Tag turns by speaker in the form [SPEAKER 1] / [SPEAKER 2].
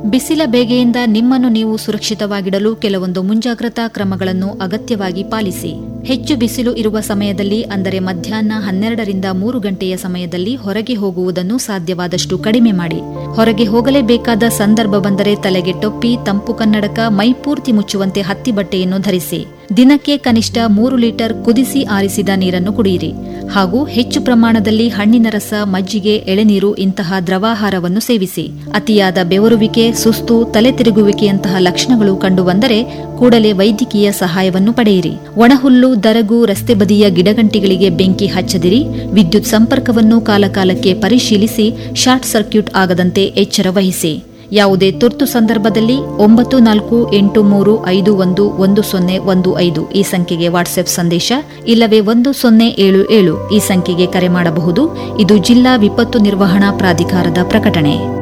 [SPEAKER 1] ಬಿಸಿಲ ಬೇಗೆಯಿಂದ ನಿಮ್ಮನ್ನು ನೀವು ಸುರಕ್ಷಿತವಾಗಿಡಲು ಕೆಲವೊಂದು ಮುಂಜಾಗ್ರತಾ ಕ್ರಮಗಳನ್ನು ಅಗತ್ಯವಾಗಿ ಪಾಲಿಸಿ ಹೆಚ್ಚು ಬಿಸಿಲು ಇರುವ ಸಮಯದಲ್ಲಿ ಅಂದರೆ ಮಧ್ಯಾಹ್ನ ಹನ್ನೆರಡರಿಂದ ಮೂರು ಗಂಟೆಯ ಸಮಯದಲ್ಲಿ ಹೊರಗೆ ಹೋಗುವುದನ್ನು ಸಾಧ್ಯವಾದಷ್ಟು ಕಡಿಮೆ ಮಾಡಿ ಹೊರಗೆ ಹೋಗಲೇಬೇಕಾದ ಸಂದರ್ಭ ಬಂದರೆ ತಲೆಗೆ ಟೊಪ್ಪಿ ತಂಪು ಕನ್ನಡಕ ಮೈಪೂರ್ತಿ ಮುಚ್ಚುವಂತೆ ಹತ್ತಿ ಬಟ್ಟೆಯನ್ನು ಧರಿಸಿ ದಿನಕ್ಕೆ ಕನಿಷ್ಠ ಮೂರು ಲೀಟರ್ ಕುದಿಸಿ ಆರಿಸಿದ ನೀರನ್ನು ಕುಡಿಯಿರಿ ಹಾಗೂ ಹೆಚ್ಚು ಪ್ರಮಾಣದಲ್ಲಿ ಹಣ್ಣಿನ ರಸ ಮಜ್ಜಿಗೆ ಎಳೆನೀರು ಇಂತಹ ದ್ರವಾಹಾರವನ್ನು ಸೇವಿಸಿ ಅತಿಯಾದ ಬೆವರುವಿಕೆ ಸುಸ್ತು ತಲೆ ತಿರುಗುವಿಕೆಯಂತಹ ಲಕ್ಷಣಗಳು ಕಂಡುಬಂದರೆ ಕೂಡಲೇ ವೈದ್ಯಕೀಯ ಸಹಾಯವನ್ನು ಪಡೆಯಿರಿ ಒಣಹುಲ್ಲು ದರಗು ರಸ್ತೆ ಬದಿಯ ಗಿಡಗಂಟಿಗಳಿಗೆ ಬೆಂಕಿ ಹಚ್ಚದಿರಿ ವಿದ್ಯುತ್ ಸಂಪರ್ಕವನ್ನು ಕಾಲಕಾಲಕ್ಕೆ ಪರಿಶೀಲಿಸಿ ಶಾರ್ಟ್ ಸರ್ಕ್ಯೂಟ್ ಆಗದಂತೆ ಎಚ್ಚರ ವಹಿಸಿ ಯಾವುದೇ ತುರ್ತು ಸಂದರ್ಭದಲ್ಲಿ ಒಂಬತ್ತು ನಾಲ್ಕು ಎಂಟು ಮೂರು ಐದು ಒಂದು ಒಂದು ಸೊನ್ನೆ ಒಂದು ಐದು ಈ ಸಂಖ್ಯೆಗೆ ವಾಟ್ಸ್ಆಪ್ ಸಂದೇಶ ಇಲ್ಲವೇ ಒಂದು ಸೊನ್ನೆ ಏಳು ಏಳು ಈ ಸಂಖ್ಯೆಗೆ ಕರೆ ಮಾಡಬಹುದು ಇದು ಜಿಲ್ಲಾ ವಿಪತ್ತು ನಿರ್ವಹಣಾ ಪ್ರಾಧಿಕಾರದ ಪ್ರಕಟಣೆ